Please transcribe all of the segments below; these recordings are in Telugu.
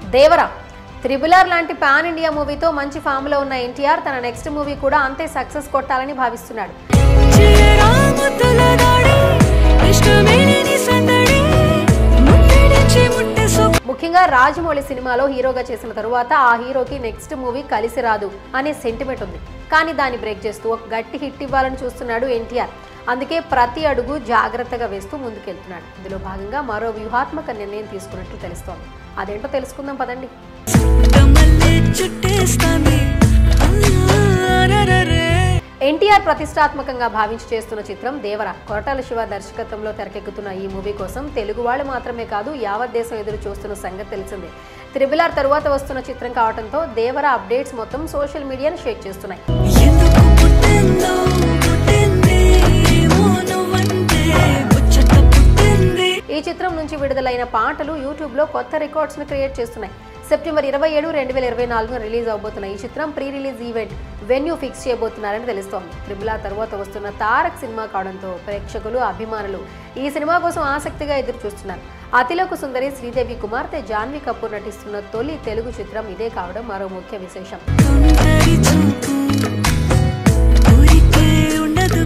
దేవరా త్రిబులర్ లాంటి పాన్ ఇండియా మూవీతో మంచి ఫామ్లో ఉన్న ఎన్టీఆర్ తన నెక్స్ట్ మూవీ కూడా అంతే సక్సెస్ కొట్టాలని భావిస్తున్నాడు చేయరాముతుల దాడి ఇష్టమేలేని సందడి ముట్టడించి ముట్టెసు ముఖ్యంగా రాజమౌళి సినిమాలో హీరోగా చేసిన తరువాత ఆ హీరోకి నెక్స్ట్ మూవీ కలిసి రాదు అనే సెంటిమెంట్ ఉంది కానీ దాన్ని బ్రేక్ చేస్తూ ఒక గట్టి హిట్ ఇవ్వాలని చూస్తున్నాడు ఎన్టీఆర్ అందుకే ప్రతి అడుగు జాగ్రత్తగా వేస్తూ ముందుకెళ్తున్నాడు ఇందులో భాగంగా మరో వ్యూహాత్మక నిర్ణయం తీసుకున్నట్లు తెలుస్తోంది అదేంటో తెలుసుకుందాం పదండి మళ్ళీ చుట్టేస్తాంది అరరరే. ఎన్టీఆర్ ప్రతిష్టాత్మకంగా భావించి చేస్తున్న చిత్రం దేవర కొరటాల శివ దర్శకత్వంలో తెరకెక్కుతున్న ఈ మూవీ కోసం తెలుగు వాళ్ళు మాత్రమే కాదు యావత్ దేశం ఎదురు చూస్తున్న సంగతి తెలిసిందే త్రిబుల్ ఆర్ తరువాత వస్తున్న చిత్రం కావడంతో దేవర అప్డేట్స్ మొత్తం సోషల్ మీడియాను షేక్ చేస్తున్నాయి ఎందుకు పుట్టిందో పుట్టింది ఏమో నువ్వంటే ముచ్చట పుట్టింది ఈ చిత్రం నుంచి విడుదలైన పాటలు యూట్యూబ్ లో కొత్త రికార్డ్స్ ను క్రియేట్ చేస్తున్నాయి సెప్టెంబర్ ఇరవై ఏడు రెండు వేల ఇరవై నాలుగున రిలీజ్ అవబోతున్న ఈ చిత్రం pre release event venue fix చేయబోతున్నారని తెలుస్తోంది త్రిబుల్ ఆర్ తర్వాత వస్తున్న తారక్ సినిమా కావడంతో ప్రేక్షకులు అభిమానులు ఈ సినిమా కోసం ఆసక్తిగా ఎదురు చూస్తున్నారు అతిలోక సుందరి శ్రీదేవి కుమార్తె జాన్వీ కపూర్ నటిస్తున్న తొలి తెలుగు చిత్రం ఇదే కావడం మరో ముఖ్య విశేషం తొందరి చూపు ఊరికే ఉండదు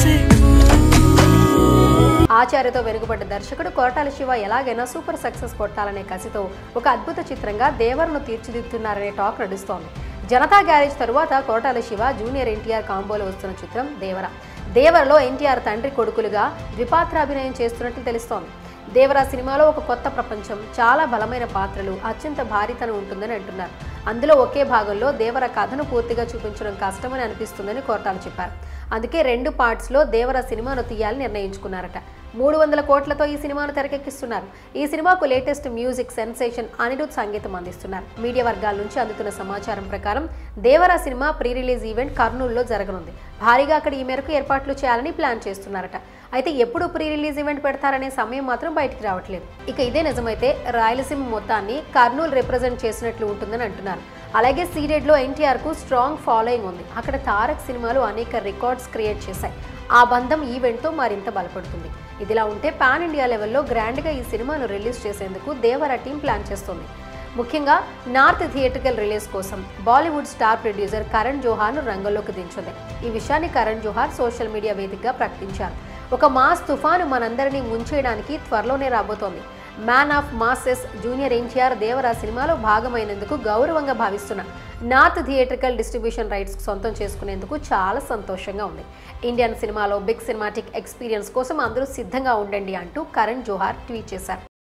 కాసేపు ఆచార్యతో వెనుకబడ్డ దర్శకుడు కోటాల శివ ఎలాగైనా సూపర్ సక్సెస్ కొట్టాలనే కసితో ఒక అద్భుత చిత్రంగా దేవరను తీర్చిదిద్దుతున్నారనే టాక్ నడుస్తోంది జనతా గ్యారేజ్ తరువాత కోటాల శివ జూనియర్ ఎన్టీఆర్ కాంబోలో వస్తున్న చిత్రం దేవర దేవరలో ఎన్టీఆర్ తండ్రి కొడుకులుగా ద్విపాత్రాభినయం చేస్తున్నట్లు తెలుస్తోంది దేవర సినిమాలో ఒక కొత్త ప్రపంచం చాలా బలమైన పాత్రలు అత్యంత భారీతనం ఉంటుందని అంటున్నారు అందులో ఒకే భాగంలో దేవర కథను పూర్తిగా చూపించడం కష్టమని అనిపిస్తుందని కోర్టాలు చెప్పారు అందుకే రెండు పార్ట్స్లో దేవర సినిమాను తీయాలని నిర్ణయించుకున్నారట మూడు వందల కోట్లతో ఈ సినిమాను తెరకెక్కిస్తున్నారు ఈ సినిమాకు లేటెస్ట్ మ్యూజిక్ సెన్సేషన్ అనిరుద్ సంగీతం అందిస్తున్నారు మీడియా వర్గాల నుంచి అందుతున్న సమాచారం ప్రకారం Devara cinema pre release event కర్నూలులో జరగనుంది భారీగా అక్కడ ఈ మేరకు ఏర్పాట్లు చేయాలని ప్లాన్ చేస్తున్నారట అయితే ఎప్పుడు ప్రీ రిలీజ్ ఈవెంట్ పెడతారనే సమయం మాత్రం బయటికి రావట్లేదు ఇక ఇదే నిజమైతే రాయలసీమ మొత్తాన్ని కర్నూలు రిప్రజెంట్ చేసినట్లు ఉంటుందని అంటున్నారు అలాగే సీడెడ్ లో ఎన్టీఆర్ కు స్ట్రాంగ్ ఫాలోయింగ్ ఉంది అక్కడ తారక్ సినిమాలు అనేక రికార్డ్స్ క్రియేట్ చేశాయి ఆ బంధం ఈవెంట్ తో మరింత బలపడుతుంది ఇదిలా ఉంటే పాన్ ఇండియా లెవెల్లో గ్రాండ్ గా ఈ సినిమాను రిలీజ్ చేసేందుకు దేవర టీం ప్లాన్ చేస్తోంది ముఖ్యంగా నార్త్ థియేట్రికల్ రిలీజ్ కోసం బాలీవుడ్ స్టార్ ప్రొడ్యూసర్ కరణ్ జోహార్ను రంగంలోకి దించింది ఈ విషయాన్ని కరణ్ జోహార్ సోషల్ మీడియా వేదికగా ప్రకటించారు ఒక మాస్ తుఫాను మనందరినీ ముంచేయడానికి త్వరలోనే రాబోతోంది man of masses junior NTR Devara సినిమాలో భాగమైనందుకు గౌరవంగా భావిస్తున్న నార్త్ థియేట్రికల్ డిస్ట్రిబ్యూషన్ రైట్స్ సొంతం చేసుకునేందుకు చాలా సంతోషంగా ఉంది ఇండియన్ సినిమాలో బిగ్ సినిమాటిక్ ఎక్స్పీరియన్స్ కోసం అందరూ సిద్ధంగా ఉండండి అంటూ కరణ్ జోహార్ ట్వీట్ చేశారు